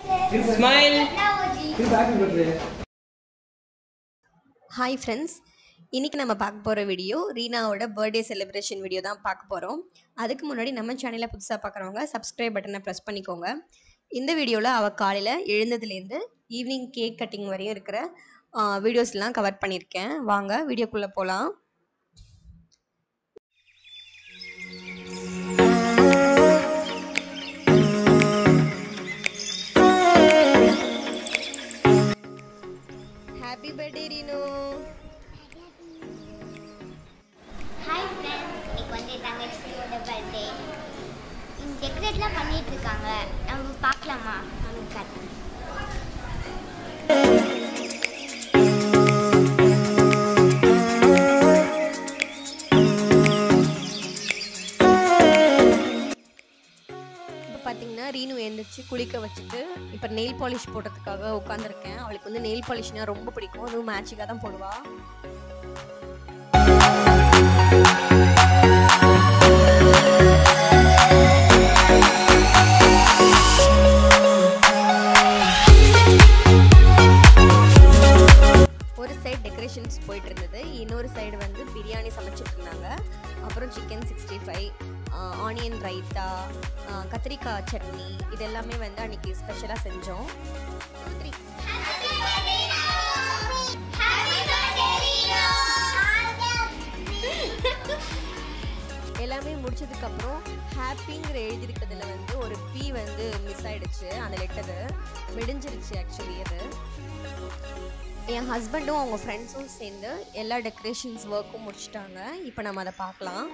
Smile hi friends இன்றைக்கி நம்ம பார்க்க போகிற வீடியோ ரீனாவோட பர்த்டே செலிப்ரேஷன் வீடியோ தான் பார்க்க போகிறோம் அதுக்கு முன்னாடி நம்ம சேனலை புதுசாக பார்க்குறவங்க சப்ஸ்கிரைப் பட்டனை ப்ரெஸ் பண்ணிக்கோங்க இந்த வீடியோவில் அவள் காலையில் எழுந்ததுலேருந்து ஈவினிங் கேக் கட்டிங் வரையும் இருக்கிற வீடியோஸ்லாம் கவர் பண்ணியிருக்கேன் வாங்க வீடியோக்குள்ளே போகலாம் happy birthday Reenu hi friends இன்னைக்கு வந்து என் தங்கச்சியோட பர்த்டே டெக்கரேட்லாம் பண்ணிட்டு இருக்காங்க நம்ம பார்க்கலாமா நம்ம காட்டுறேன் இப்போ பார்த்தீங்கன்னா ரீனு எழுந்திரிச்சு குளிக்க வச்சுட்டு இப்போ நெயில் பாலிஷ் போடுறதுக்காக உட்காந்துருக்கேன் அவளுக்கு வந்து நெயில் பாலிஷ்னா ரொம்ப பிடிக்கும் அதுவும் மேட்சிக்காக தான் போடுவா ஒரு சைடு டெக்கரேஷன்ஸ் போயிட்டு இருந்தது இன்னொரு சைடு வந்து பிரியாணி சமைச்சிட்டு இருந்தாங்க அப்புறம் chicken sixty five onion raita ஆஹ் கத்திரிக்காய் சட்னி இது எல்லாமே வந்து அன்னைக்கு ஸ்பெஷலாக செஞ்சோம் Two, three. எல்லாமே முடிச்சதுக்கப்புறம் ஹாப்பிங்கிற எழுதியிருக்கிறதுல வந்து ஒரு பி வந்து மிஸ் ஆயிடுச்சு அந்த லெட்டரு விடிஞ்சிருச்சு ஆக்சுவலி அது என் ஹஸ்பண்டும் அவங்க ஃப்ரெண்ட்ஸும் சேர்ந்து எல்லா டெக்கரேஷன்ஸ் ஒர்க்கும் முடிச்சிட்டாங்க இப்போ நம்ம அதை பார்க்கலாம்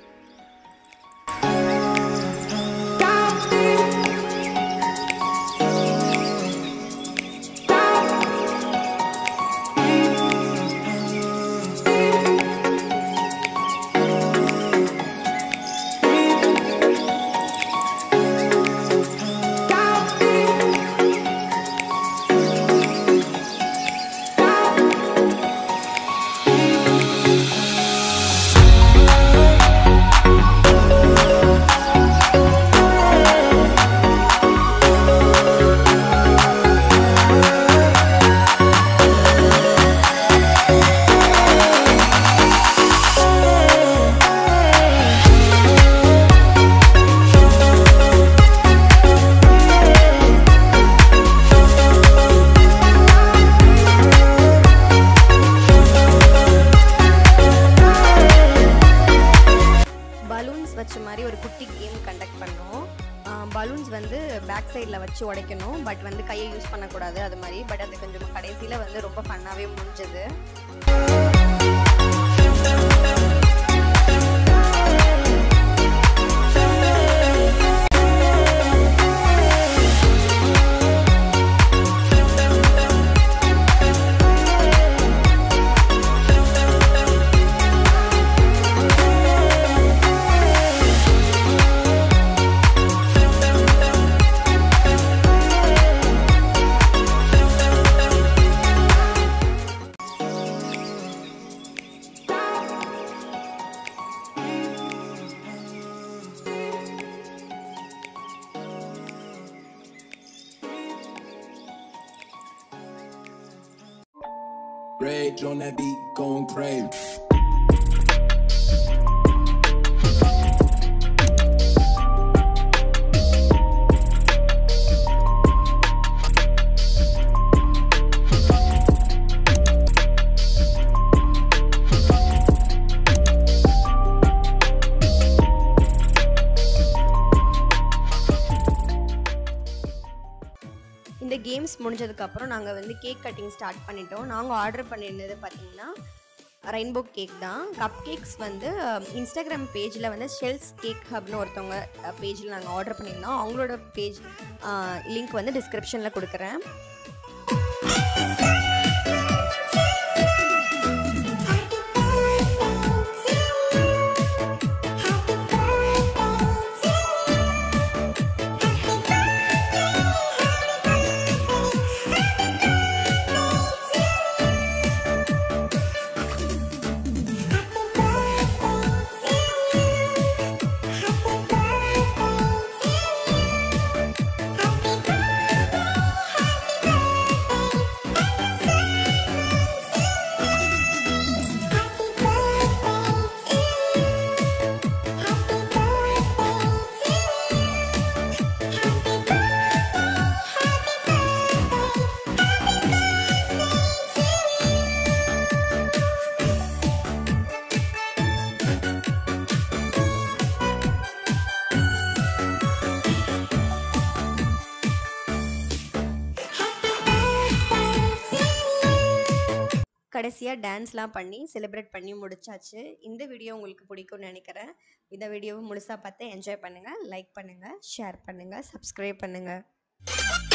பலூன்ஸ் வச்ச மாதிரி ஒரு குட்டி கேம் கண்டக்ட் பண்ணோம் பலூன்ஸ் வந்து பேக் சைடில் வச்சு உடைக்கணும் பட் வந்து கையை யூஸ் பண்ணக்கூடாது அது மாதிரி பட் அது கொஞ்சம் கடைசியில் வந்து ரொம்ப ஃபன்னாகவே முடிஞ்சது Rage on that beat, going crazy. இந்த கேம்ஸ் முடிஞ்சதுக்கப்புறம் நாங்கள் வந்து கேக் கட்டிங் ஸ்டார்ட் பண்ணிட்டோம் நாங்கள் ஆர்டர் பண்ணியிருந்தது பார்த்தீங்கன்னா ரெயின்போ கேக் தான் கப் கேக்ஸ் வந்து இன்ஸ்டாகிராம் பேஜில் வந்து ஷெல்ஸ் கேக் ஹப்னு ஒருத்தவங்க பேஜில் நாங்கள் ஆர்டர் பண்ணியிருந்தோம் அவங்களோட பேஜ் லிங்க் வந்து டிஸ்கிரிப்ஷனில் கொடுக்குறேன் Happy birthday கடைசியாக டான்ஸ்லாம் பண்ணி செலிப்ரேட் பண்ணி முடிச்சாச்சு இந்த வீடியோ உங்களுக்கு பிடிக்கும்னு நினைக்கிறேன் இந்த வீடியோவை முழுசாக பார்த்து என்ஜாய் பண்ணுங்கள் லைக் பண்ணுங்கள் ஷேர் பண்ணுங்கள் சப்ஸ்கிரைப் பண்ணுங்கள்